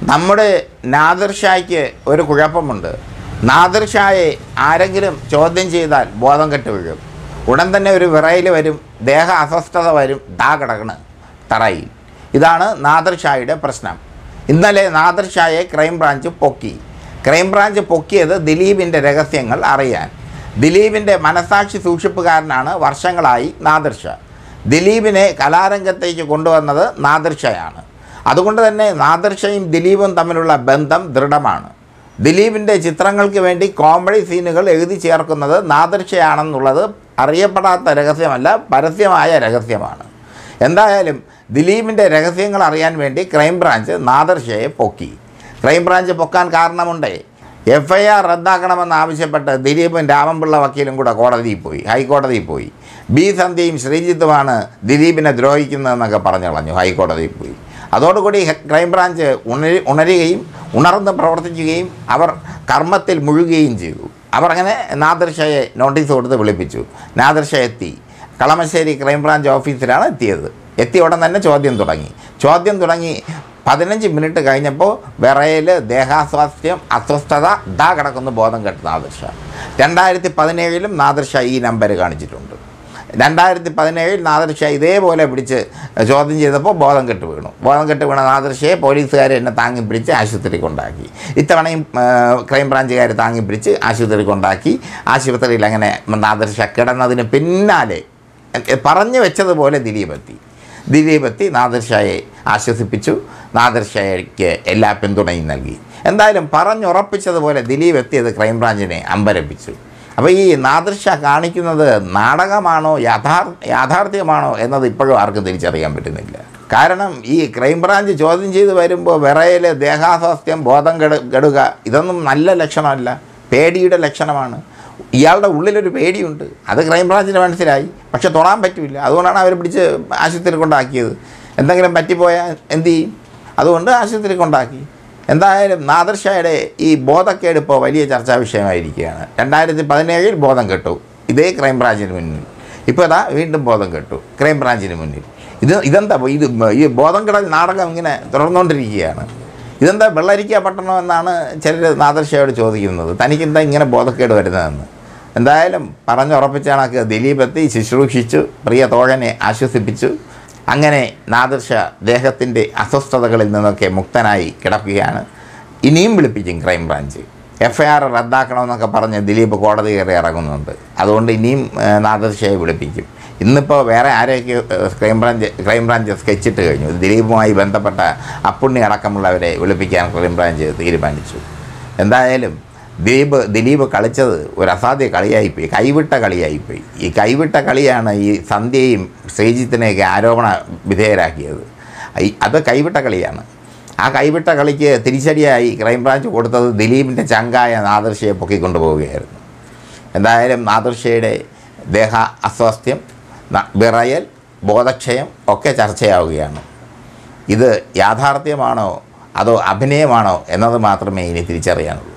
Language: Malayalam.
നമ്മുടെ നാദിർ ഷായ്ക്ക് ഒരു കുഴപ്പമുണ്ട് നാദിർ ഷായെ ആരെങ്കിലും ചോദ്യം ചെയ്താൽ ബോധം കെട്ട് വീഴും ഉടൻ തന്നെ ഒരു വിറയിൽ വരും ദേഹ അസ്വസ്ഥത വരും ദാ കിടക്കണ് തറയിൽ ഇതാണ് നാദിർ ഷായുടെ പ്രശ്നം ഇന്നലെ നാദിർ ഷായെ ക്രൈംബ്രാഞ്ച് പൊക്കി ക്രൈംബ്രാഞ്ച് പൊക്കിയത് ദിലീപിൻ്റെ രഹസ്യങ്ങൾ അറിയാൻ ദിലീപിൻ്റെ മനസാക്ഷി സൂക്ഷിപ്പുകാരനാണ് വർഷങ്ങളായി നാദിർ ഷാ ദിലീപിനെ കലാരംഗത്തേക്ക് കൊണ്ടുവന്നത് നാദിർ ഷായാണ് അതുകൊണ്ട് തന്നെ നാദിർ ഷയും ദിലീപും തമ്മിലുള്ള ബന്ധം ദൃഢമാണ് ദിലീപിൻ്റെ ചിത്രങ്ങൾക്ക് വേണ്ടി കോമഡി സീനുകൾ എഴുതി ചേർക്കുന്നത് നാദിർ ഷയാണെന്നുള്ളത് അറിയപ്പെടാത്ത രഹസ്യമല്ല പരസ്യമായ രഹസ്യമാണ് എന്തായാലും ദിലീപിൻ്റെ രഹസ്യങ്ങൾ അറിയാൻ വേണ്ടി ക്രൈംബ്രാഞ്ച് നാദിർ ഷയെ പൊക്കി ക്രൈംബ്രാഞ്ച് പൊക്കാൻ കാരണമുണ്ടേ എഫ് ഐ ആർ റദ്ദാക്കണമെന്ന് ആവശ്യപ്പെട്ട് ദിലീപും രാമൻപിള്ള വക്കീലും കൂടെ കോടതിയിൽ പോയി ഹൈക്കോടതിയിൽ പോയി ബി സന്ധ്യയും ശ്രീജിത്തുമാണ് ദിലീപിനെ ദ്രോഹിക്കുന്നതെന്നൊക്കെ പറഞ്ഞു കളഞ്ഞു ഹൈക്കോടതിയിൽ പോയി അതോടുകൂടി ഹെ- ക്രൈംബ്രാഞ്ച് ഉണരി ഉണരുകയും ഉണർന്ന് പ്രവർത്തിക്കുകയും അവർ കർമ്മത്തിൽ മുഴുകുകയും ചെയ്തു അവർ അങ്ങനെ നാദർഷയെ നോട്ടീസ് കൊടുത്ത് വിളിപ്പിച്ചു നാദർഷ എത്തി കളമശ്ശേരി ക്രൈംബ്രാഞ്ച് ഓഫീസിലാണ് എത്തിയത് എത്തിയ ഉടൻ തന്നെ ചോദ്യം തുടങ്ങി ചോദ്യം തുടങ്ങി പതിനഞ്ച് മിനിറ്റ് കഴിഞ്ഞപ്പോൾ വിറയൽ ദേഹാസ്വാസ്ഥ്യം അസ്വസ്ഥത ദാ കിടക്കുന്ന ബോധം കെട്ട് നാദർഷ രണ്ടായിരത്തി പതിനേഴിലും നാദർഷ ഈ നമ്പർ കാണിച്ചിട്ടുണ്ട് രണ്ടായിരത്തി പതിനേഴിൽ നാദർഷ ഇതേപോലെ പിടിച്ച് ചോദ്യം ചെയ്തപ്പോൾ ബോധം കെട്ട് വീണു ബോധം കെട്ട് വീണ നാദർഷയെ പോലീസുകാർ എന്നെ താങ്ങി പിടിച്ച് ആശുപത്രി കൊണ്ടാക്കി ഇത്തവണയും ആ, ക്രൈംബ്രാഞ്ചുകാർ താങ്ങി പിടിച്ച് ആശുപത്രി കൊണ്ടാക്കി ആശുപത്രിയിൽ അങ്ങനെ നാദർഷ കിടന്നതിന് പിന്നാലെ എ- പറഞ്ഞു വെച്ചതുപോലെ ദിലീപ് എത്തി ദിലീപ് എത്തി നാദർഷയെ ആശ്വസിപ്പിച്ചു നാദർഷയ്ക്ക് എല്ലാ പിന്തുണയും നൽകി എന്തായാലും പറഞ്ഞുറപ്പിച്ചതുപോലെ ദിലീപ് എത്തിയത് ക്രൈംബ്രാഞ്ചിനെ അമ്പരപ്പിച്ചു അപ്പോൾ ഈ നാദർഷ കാണിക്കുന്നത് നാടകമാണോ യാഥാർ യാഥാർത്ഥ്യമാണോ എന്നത് ഇപ്പോഴും ആർക്കും തിരിച്ചറിയാൻ പറ്റുന്നില്ല കാരണം ഈ ക്രൈംബ്രാഞ്ച് ചോദ്യം ചെയ്ത് വരുമ്പോൾ വിറയൽ ദേഹാസ്വാസ്ഥ്യം ബോധം കെടു കെടുക ഇതൊന്നും നല്ല ലക്ഷണമല്ല പേടിയുടെ ലക്ഷണമാണ് ഇയാളുടെ ഉള്ളിലൊരു പേടിയുണ്ട് അത് ക്രൈംബ്രാഞ്ചിന് മനസ്സിലായി പക്ഷെ തൊടാൻ പറ്റില്ല അതുകൊണ്ടാണ് അവർ പിടിച്ച് ആശുപത്രി കൊണ്ടാക്കിയത് എന്തെങ്കിലും പറ്റിപ്പോയാൽ എന്ത് ചെയ്യും അതുകൊണ്ട് ആശുപത്രി കൊണ്ടാക്കി എന്തായാലും നാദർഷയുടെ ഈ ബോധക്കേട് ഇപ്പോൾ വലിയ ചർച്ചാ വിഷയമായിരിക്കുകയാണ് രണ്ടായിരത്തി പതിനേഴിൽ ബോധം കെട്ടു ഇതേ ക്രൈംബ്രാഞ്ചിന് മുന്നിൽ ഇപ്പോൾ ഇതാ വീണ്ടും ബോധം കെട്ടു ക്രൈംബ്രാഞ്ചിന് മുന്നിൽ ഇത് ഇതെന്താ ഇത് ഈ ബോധം കെടൽ നാടകം ഇങ്ങനെ തുടർന്നുകൊണ്ടിരിക്കുകയാണ് ഇതെന്താ വെള്ളരിക്ക പട്ടണം എന്നാണ് ചിലർ നാദർഷയോട് ചോദിക്കുന്നത് തനിക്കെന്താ ഇങ്ങനെ ബോധക്കേട് വരുന്നതെന്ന് എന്തായാലും പറഞ്ഞുറപ്പിച്ച കണക്ക് ദിലീപ് എത്തി ശുശ്രൂഷിച്ചു പ്രിയ തോഴനെ ആശ്വസിപ്പിച്ചു അങ്ങനെ നാദർഷ ദേഹത്തിൻ്റെ അസ്വസ്ഥതകളിൽ നിന്നൊക്കെ മുക്തനായി കിടക്കുകയാണ് ഇനിയും വിളിപ്പിക്കും ക്രൈംബ്രാഞ്ച് എഫ് ഐ ആർ റദ്ദാക്കണമെന്നൊക്കെ പറഞ്ഞ് ദിലീപ് കോടതി കയറി ഇറങ്ങുന്നുണ്ട് അതുകൊണ്ട് ഇനിയും ഏഹ്, നാദർഷയെ വിളിപ്പിക്കും ഇന്നിപ്പോൾ വേറെ ആരെയൊക്കെ ഏഹ്, ക്രൈംബ്രാഞ്ച് ക്രൈംബ്രാഞ്ച് സ്കെച്ചിട്ട് കഴിഞ്ഞു ദിലീപുമായി ബന്ധപ്പെട്ട അപ്പുണ്ണി അടക്കമുള്ളവരെ വിളിപ്പിക്കാൻ ക്രൈംബ്രാഞ്ച് തീരുമാനിച്ചു എന്തായാലും ദിലീപ് ദിലീപ് കളിച്ചത് ഒരു അസാധ്യ കളിയായിപ്പോയി കൈവിട്ട കളിയായിപ്പോയി ഈ കൈവിട്ട കളിയാണ് ഈ സന്ധ്യയും ശ്രീജിത്തിനെയൊക്കെ ആരോപണ വിധേയരാക്കിയത് ഈ- അത് കൈവിട്ട കളിയാണ് ആ കൈവിട്ട കളിക്ക് തിരിച്ചടിയായി ക്രൈംബ്രാഞ്ച് കൊടുത്തത് ദിലീപിൻ്റെ ചങ്കായ നാദർശയെ പൊക്കിക്കൊണ്ടു പോവുകയായിരുന്നു എന്തായാലും നാദർഷയുടെ ദേഹ അസ്വാസ്ഥ്യം ന- വിറയൽ ബോധക്ഷയം ഒക്കെ ചർച്ചയാവുകയാണ് ഇത് യാഥാർത്ഥ്യമാണോ അതോ അഭിനയമാണോ എന്നത് മാത്രമേ ഇനി തിരിച്ചറിയാനുള്ളൂ